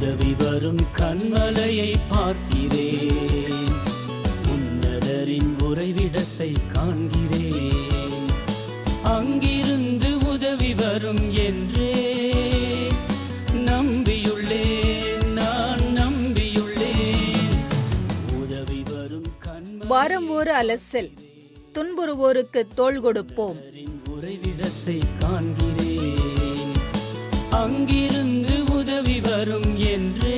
உதவி வரும் கண்மலையை பார்க்கிறேன் உன்னதரின் உறைவிடத்தை காண்கிறேன் அங்கிருந்து உதவி வரும் என்றே நம்பியுள்ளேன் நான் நம்பியுள்ளேன் உதவி வரும் கண்மலையின் வாரம் ஒரு அலசல் துன்புறுவோருக்கு தோள் கொடுப்போம் உறைவிடத்தை காண்கிறேன் அங்கிருந்து உதவி வரும் என்றே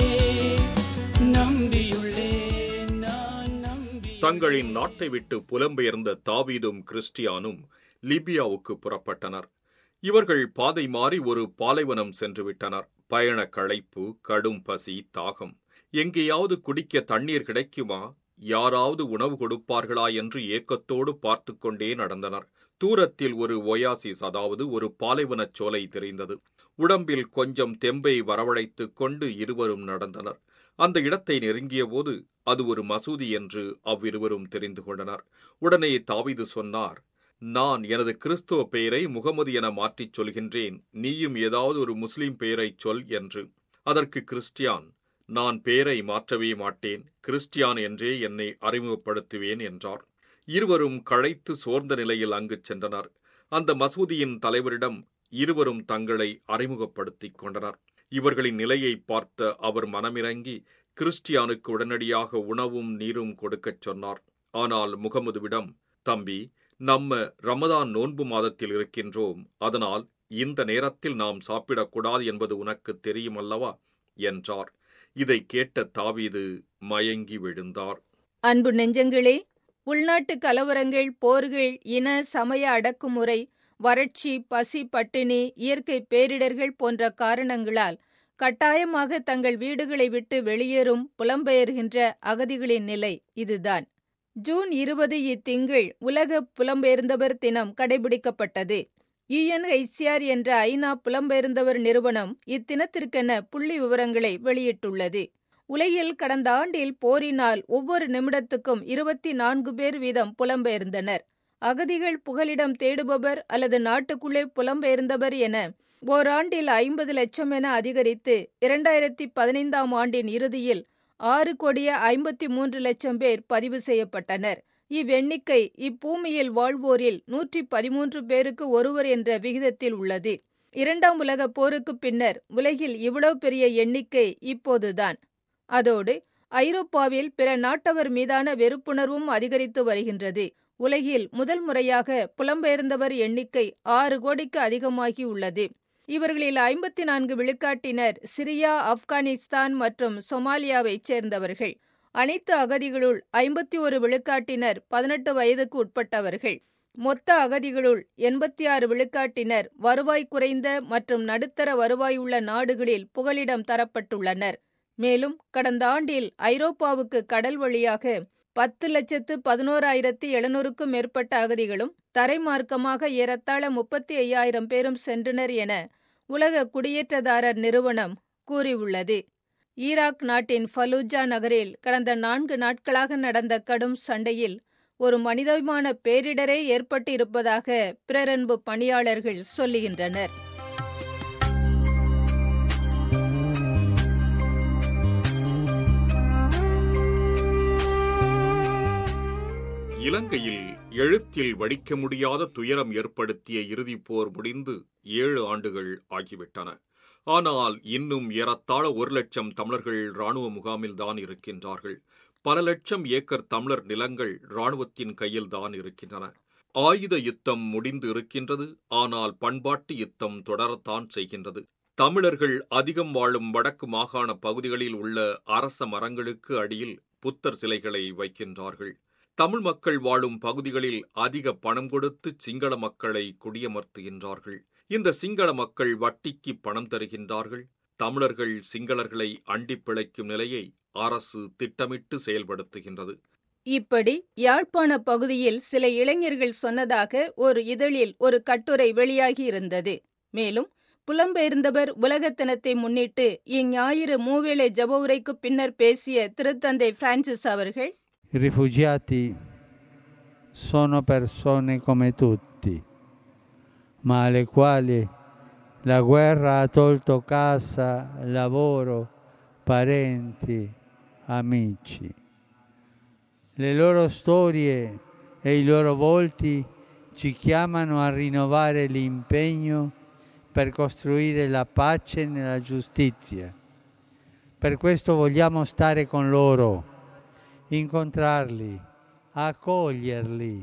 நம்பியுள்ளேன் நான் நம்பி தங்களின் நாட்டை விட்டு புலம்பெயர்ந்த தாவீதும் கிறிஸ்டியானும் லிபியாவுக்கு புறப்பட்டனர் இவர்கள் பாதை மாறி ஒரு பாலைவனம் சென்று விட்டனர் பயண களைப்பு கடும் பசி தாகம் எங்கேயாவது குடிக்க தண்ணீர் கிடைக்குமா யாராவது உணவு கொடுப்பார்களா என்று ஏக்கத்தோடு பார்த்து கொண்டே நடந்தனர் தூரத்தில் ஒரு ஒயாசிஸ் அதாவது ஒரு பாலைவனச் சோலை தெரிந்தது உடம்பில் கொஞ்சம் தெம்பை வரவழைத்துக் கொண்டு இருவரும் நடந்தனர் அந்த இடத்தை நெருங்கியபோது அது ஒரு மசூதி என்று அவ்விருவரும் தெரிந்து கொண்டனர் உடனே தாவீது சொன்னார் நான் எனது கிறிஸ்துவ பெயரை முகமது என மாற்றிச் சொல்கின்றேன் நீயும் ஏதாவது ஒரு முஸ்லிம் பெயரைச் சொல் என்று அதற்கு கிறிஸ்டியான் நான் பெயரை மாற்றவே மாட்டேன் கிறிஸ்டியான் என்றே என்னை அறிமுகப்படுத்துவேன் என்றார் இருவரும் களைத்து சோர்ந்த நிலையில் அங்கு சென்றனர் அந்த மசூதியின் தலைவரிடம் இருவரும் தங்களை அறிமுகப்படுத்திக் கொண்டனர் இவர்களின் நிலையை பார்த்த அவர் மனமிறங்கி கிறிஸ்டியானுக்கு உடனடியாக உணவும் நீரும் கொடுக்கச் சொன்னார் ஆனால் முகமதுவிடம் தம்பி நம்ம ரமதான் நோன்பு மாதத்தில் இருக்கின்றோம் அதனால் இந்த நேரத்தில் நாம் சாப்பிடக்கூடாது என்பது உனக்கு தெரியும் அல்லவா என்றார் இதை கேட்ட தாவீது மயங்கி விழுந்தார் அன்பு நெஞ்சங்களே உள்நாட்டு கலவரங்கள் போர்கள் இன சமய அடக்குமுறை வறட்சி பசி பட்டினி இயற்கை பேரிடர்கள் போன்ற காரணங்களால் கட்டாயமாக தங்கள் வீடுகளை விட்டு வெளியேறும் புலம்பெயர்கின்ற அகதிகளின் நிலை இதுதான் ஜூன் இருபது இத்திங்கள் உலக புலம்பெயர்ந்தவர் தினம் கடைபிடிக்கப்பட்டது யுஎன்ஹெச்சிஆர் என்ற ஐநா புலம்பெயர்ந்தவர் நிறுவனம் இத்தினத்திற்கென புள்ளி விவரங்களை வெளியிட்டுள்ளது உலகில் கடந்த ஆண்டில் போரினால் ஒவ்வொரு நிமிடத்துக்கும் இருபத்தி நான்கு பேர் வீதம் புலம்பெயர்ந்தனர் அகதிகள் புகலிடம் தேடுபவர் அல்லது நாட்டுக்குள்ளே புலம்பெயர்ந்தவர் என ஓராண்டில் ஐம்பது லட்சம் என அதிகரித்து இரண்டாயிரத்தி பதினைந்தாம் ஆண்டின் இறுதியில் ஆறு கோடியே ஐம்பத்தி மூன்று லட்சம் பேர் பதிவு செய்யப்பட்டனர் இவ்வெண்ணிக்கை இப்பூமியில் வாழ்வோரில் நூற்றி பதிமூன்று பேருக்கு ஒருவர் என்ற விகிதத்தில் உள்ளது இரண்டாம் உலகப் போருக்கு பின்னர் உலகில் இவ்வளவு பெரிய எண்ணிக்கை இப்போதுதான் அதோடு ஐரோப்பாவில் பிற நாட்டவர் மீதான வெறுப்புணர்வும் அதிகரித்து வருகின்றது உலகில் முதல் முறையாக புலம்பெயர்ந்தவர் எண்ணிக்கை ஆறு கோடிக்கு அதிகமாகி உள்ளது இவர்களில் ஐம்பத்தி நான்கு விழுக்காட்டினர் சிரியா ஆப்கானிஸ்தான் மற்றும் சொமாலியாவைச் சேர்ந்தவர்கள் அனைத்து அகதிகளுள் ஐம்பத்தி ஒரு விழுக்காட்டினர் பதினெட்டு வயதுக்கு உட்பட்டவர்கள் மொத்த அகதிகளுள் எண்பத்தி ஆறு விழுக்காட்டினர் வருவாய் குறைந்த மற்றும் நடுத்தர வருவாய் உள்ள நாடுகளில் புகலிடம் தரப்பட்டுள்ளனர் மேலும் கடந்த ஆண்டில் ஐரோப்பாவுக்கு கடல் வழியாக பத்து லட்சத்து பதினோராயிரத்தி எழுநூறுக்கும் மேற்பட்ட அகதிகளும் தரைமார்க்கமாக ஏறத்தாழ முப்பத்தி ஐயாயிரம் பேரும் சென்றனர் என உலக குடியேற்றதாரர் நிறுவனம் கூறியுள்ளது ஈராக் நாட்டின் ஃபலூஜா நகரில் கடந்த நான்கு நாட்களாக நடந்த கடும் சண்டையில் ஒரு மனிதமான பேரிடரே ஏற்பட்டு இருப்பதாக பிறரன்பு பணியாளர்கள் சொல்லுகின்றனர் இலங்கையில் எழுத்தில் வடிக்க முடியாத துயரம் ஏற்படுத்திய இறுதிப் போர் முடிந்து ஏழு ஆண்டுகள் ஆகிவிட்டன ஆனால் இன்னும் ஏறத்தாழ ஒரு லட்சம் தமிழர்கள் இராணுவ முகாமில்தான் இருக்கின்றார்கள் பல லட்சம் ஏக்கர் தமிழர் நிலங்கள் இராணுவத்தின் கையில்தான் இருக்கின்றன ஆயுத யுத்தம் முடிந்து இருக்கின்றது ஆனால் பண்பாட்டு யுத்தம் தொடரத்தான் செய்கின்றது தமிழர்கள் அதிகம் வாழும் வடக்கு மாகாண பகுதிகளில் உள்ள அரச மரங்களுக்கு அடியில் புத்தர் சிலைகளை வைக்கின்றார்கள் தமிழ் மக்கள் வாழும் பகுதிகளில் அதிக பணம் கொடுத்து சிங்கள மக்களை குடியமர்த்துகின்றார்கள் இந்த சிங்கள மக்கள் வட்டிக்கு பணம் தருகின்றார்கள் தமிழர்கள் சிங்களர்களை அண்டி பிழைக்கும் நிலையை அரசு திட்டமிட்டு செயல்படுத்துகின்றது இப்படி யாழ்ப்பாண பகுதியில் சில இளைஞர்கள் சொன்னதாக ஒரு இதழில் ஒரு கட்டுரை வெளியாகி இருந்தது மேலும் புலம்பெயர்ந்தவர் உலக தினத்தை முன்னிட்டு இஞ்ஞாயிறு மூவேளை ஜப உரைக்கு பின்னர் பேசிய திருத்தந்தை பிரான்சிஸ் அவர்கள் I rifugiati sono persone come tutti, ma alle quali La guerra ha tolto casa, lavoro, parenti, amici. Le loro storie e i loro volti ci chiamano a rinnovare l'impegno per costruire la pace nella giustizia. Per questo vogliamo stare con loro, incontrarli, accoglierli,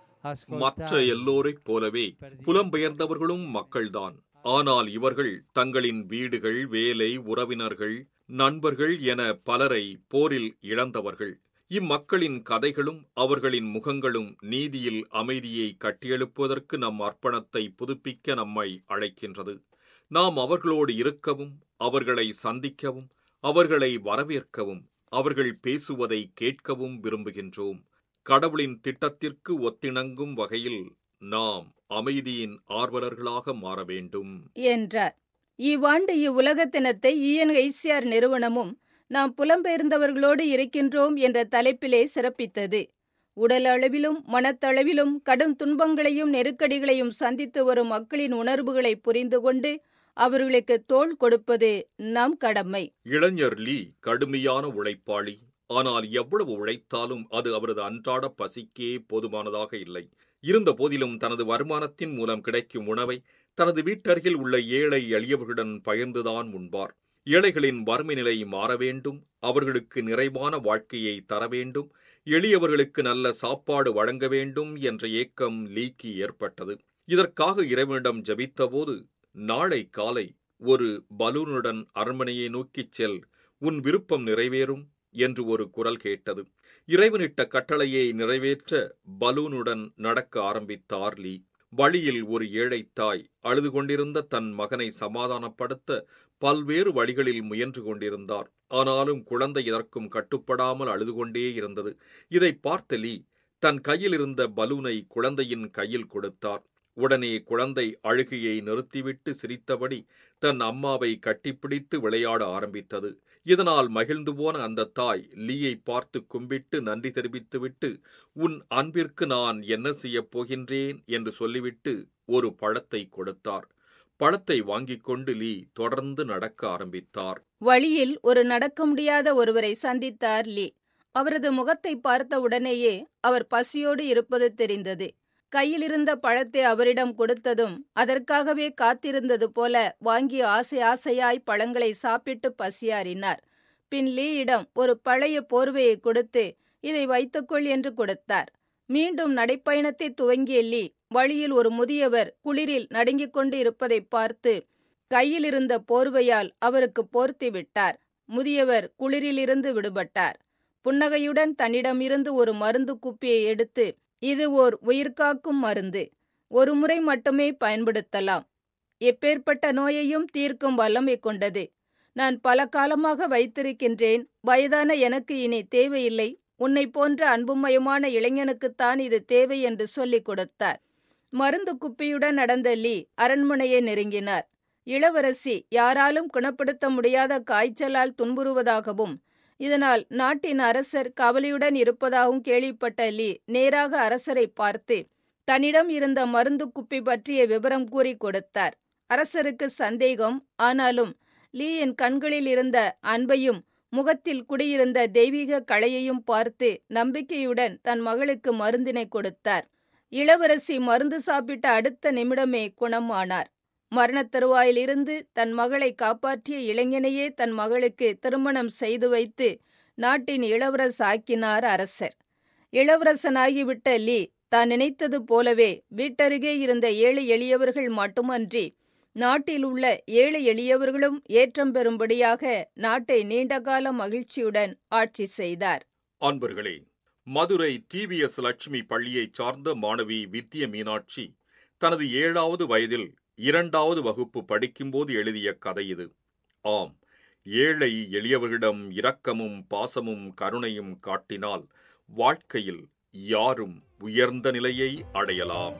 மற்ற ascoltarli. எல்லோரைப் போலவே புலம்பெயர்ந்தவர்களும் மக்கள்தான் ஆனால் இவர்கள் தங்களின் வீடுகள் வேலை உறவினர்கள் நண்பர்கள் என பலரை போரில் இழந்தவர்கள் இம்மக்களின் கதைகளும் அவர்களின் முகங்களும் நீதியில் அமைதியை கட்டியெழுப்புவதற்கு நம் அர்ப்பணத்தை புதுப்பிக்க நம்மை அழைக்கின்றது நாம் அவர்களோடு இருக்கவும் அவர்களை சந்திக்கவும் அவர்களை வரவேற்கவும் அவர்கள் பேசுவதை கேட்கவும் விரும்புகின்றோம் கடவுளின் திட்டத்திற்கு ஒத்திணங்கும் வகையில் நாம் அமைதியின் ஆர்வலர்களாக மாற வேண்டும் என்றார் இவ்வாண்டு இவ்வுலக தினத்தை யுஎன்ஹெச்சிஆர் நிறுவனமும் நாம் புலம்பெயர்ந்தவர்களோடு இருக்கின்றோம் என்ற தலைப்பிலே சிறப்பித்தது உடல் அளவிலும் மனத்தளவிலும் கடும் துன்பங்களையும் நெருக்கடிகளையும் சந்தித்து வரும் மக்களின் உணர்வுகளை புரிந்து கொண்டு அவர்களுக்கு தோள் கொடுப்பது நம் கடமை இளைஞர் லீ கடுமையான உழைப்பாளி ஆனால் எவ்வளவு உழைத்தாலும் அது அவரது அன்றாட பசிக்கே போதுமானதாக இல்லை இருந்த போதிலும் தனது வருமானத்தின் மூலம் கிடைக்கும் உணவை தனது வீட்டருகில் உள்ள ஏழை எளியவர்களுடன் பகிர்ந்துதான் உண்பார் ஏழைகளின் வறுமை நிலை மாற வேண்டும் அவர்களுக்கு நிறைவான வாழ்க்கையை தர வேண்டும் எளியவர்களுக்கு நல்ல சாப்பாடு வழங்க வேண்டும் என்ற ஏக்கம் லீக்கு ஏற்பட்டது இதற்காக இறைவனிடம் ஜெபித்தபோது நாளை காலை ஒரு பலூனுடன் அரண்மனையை நோக்கிச் செல் உன் விருப்பம் நிறைவேறும் என்று ஒரு குரல் கேட்டது இறைவனிட்ட கட்டளையை நிறைவேற்ற பலூனுடன் நடக்க ஆரம்பித்தார் லீ வழியில் ஒரு ஏழை தாய் அழுது கொண்டிருந்த தன் மகனை சமாதானப்படுத்த பல்வேறு வழிகளில் முயன்று கொண்டிருந்தார் ஆனாலும் குழந்தை இதற்கும் கட்டுப்படாமல் அழுது கொண்டே இருந்தது இதை பார்த்த லீ தன் கையில் இருந்த பலூனை குழந்தையின் கையில் கொடுத்தார் உடனே குழந்தை அழுகையை நிறுத்திவிட்டு சிரித்தபடி தன் அம்மாவை கட்டிப்பிடித்து விளையாட ஆரம்பித்தது இதனால் மகிழ்ந்து போன அந்த தாய் லீயை பார்த்து கும்பிட்டு நன்றி தெரிவித்துவிட்டு உன் அன்பிற்கு நான் என்ன செய்யப் போகின்றேன் என்று சொல்லிவிட்டு ஒரு பழத்தை கொடுத்தார் பழத்தை வாங்கிக் கொண்டு லீ தொடர்ந்து நடக்க ஆரம்பித்தார் வழியில் ஒரு நடக்க முடியாத ஒருவரை சந்தித்தார் லீ அவரது முகத்தை பார்த்த உடனேயே அவர் பசியோடு இருப்பது தெரிந்தது கையில் இருந்த பழத்தை அவரிடம் கொடுத்ததும் அதற்காகவே காத்திருந்தது போல வாங்கி ஆசை ஆசையாய் பழங்களை சாப்பிட்டு பசியாறினார் பின் லீயிடம் ஒரு பழைய போர்வையை கொடுத்து இதை வைத்துக்கொள் என்று கொடுத்தார் மீண்டும் நடைப்பயணத்தை துவங்கிய லீ வழியில் ஒரு முதியவர் குளிரில் நடுங்கிக் கொண்டு இருப்பதை பார்த்து கையில் இருந்த போர்வையால் அவருக்கு போர்த்தி விட்டார் முதியவர் குளிரிலிருந்து விடுபட்டார் புன்னகையுடன் தன்னிடமிருந்து ஒரு மருந்து குப்பியை எடுத்து இது ஓர் உயிர்காக்கும் மருந்து ஒரு முறை மட்டுமே பயன்படுத்தலாம் எப்பேற்பட்ட நோயையும் தீர்க்கும் வல்லமை கொண்டது நான் பல காலமாக வைத்திருக்கின்றேன் வயதான எனக்கு இனி தேவையில்லை உன்னை போன்ற அன்புமயமான இளைஞனுக்குத்தான் இது தேவை என்று சொல்லிக் கொடுத்தார் மருந்து குப்பியுடன் நடந்த லீ அரண்மனையை நெருங்கினார் இளவரசி யாராலும் குணப்படுத்த முடியாத காய்ச்சலால் துன்புறுவதாகவும் இதனால் நாட்டின் அரசர் கவலையுடன் இருப்பதாகவும் கேள்விப்பட்ட லீ நேராக அரசரை பார்த்து தன்னிடம் இருந்த மருந்து குப்பி பற்றிய விவரம் கூறி கொடுத்தார் அரசருக்கு சந்தேகம் ஆனாலும் லீயின் கண்களில் இருந்த அன்பையும் முகத்தில் குடியிருந்த தெய்வீக கலையையும் பார்த்து நம்பிக்கையுடன் தன் மகளுக்கு மருந்தினை கொடுத்தார் இளவரசி மருந்து சாப்பிட்ட அடுத்த நிமிடமே குணமானார் மரணத் தருவாயிலிருந்து தன் மகளை காப்பாற்றிய இளைஞனையே தன் மகளுக்கு திருமணம் செய்து வைத்து நாட்டின் இளவரசாக்கினார் அரசர் இளவரசனாகிவிட்ட லீ தான் நினைத்தது போலவே வீட்டருகே இருந்த ஏழை எளியவர்கள் மட்டுமன்றி நாட்டில் உள்ள ஏழை எளியவர்களும் ஏற்றம் பெறும்படியாக நாட்டை நீண்டகால மகிழ்ச்சியுடன் ஆட்சி செய்தார் அன்பர்களே மதுரை டிவிஎஸ் லட்சுமி பள்ளியைச் சார்ந்த மாணவி வித்ய மீனாட்சி தனது ஏழாவது வயதில் இரண்டாவது வகுப்பு படிக்கும்போது எழுதிய கதை இது ஆம் ஏழை எளியவர்களிடம் இரக்கமும் பாசமும் கருணையும் காட்டினால் வாழ்க்கையில் யாரும் உயர்ந்த நிலையை அடையலாம்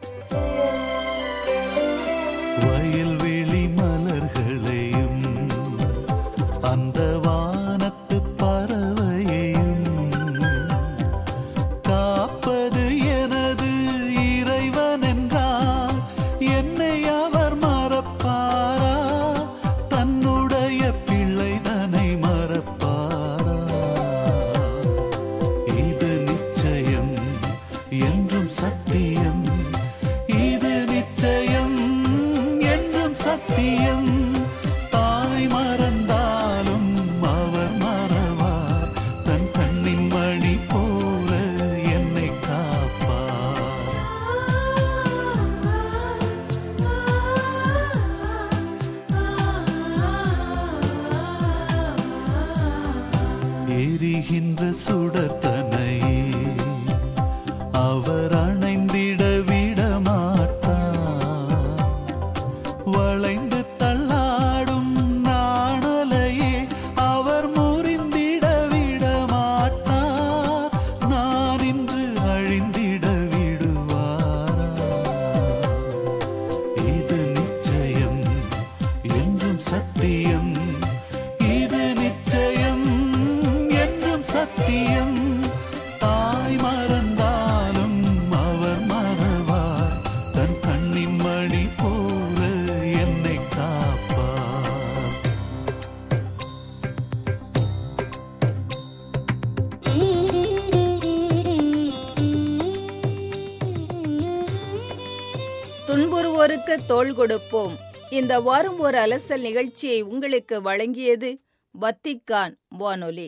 வயல்வெளி மலர்களையும் அந்த வானத்து பறவையையும் காப்பது எனது இறைவன் என்றால் என்னை அவர் மறப்பாரா சத்தியம் தாய் மறந்தாலும் அவர் மறவார் தன் கண்ணின் மணி போல என்னை காப்பார் எரிகின்ற சுடத்தனையே அவர் அணைந்திட விட மாட்டார் வளைந்து தள்ளாடும் நாணலையே அவர் முறிந்திட விட மாட்டார் நான் இன்று அழிந்திட விடுவாரா இது நிச்சயம் என்றும் சத்தியம் இது நிச்சயம் என்றும் சத்தியம் தாய் மறந்தாலும் அவர் மறவார் தன் கண்ணின் மணி போல என்னை காப்பார் துன்புறுவோருக்கு தோள் கொடுப்போம் இந்த வாரம் ஒரு அலசல் நிகழ்ச்சியை உங்களுக்கு வழங்கியது வத்திக்கான் வானொலி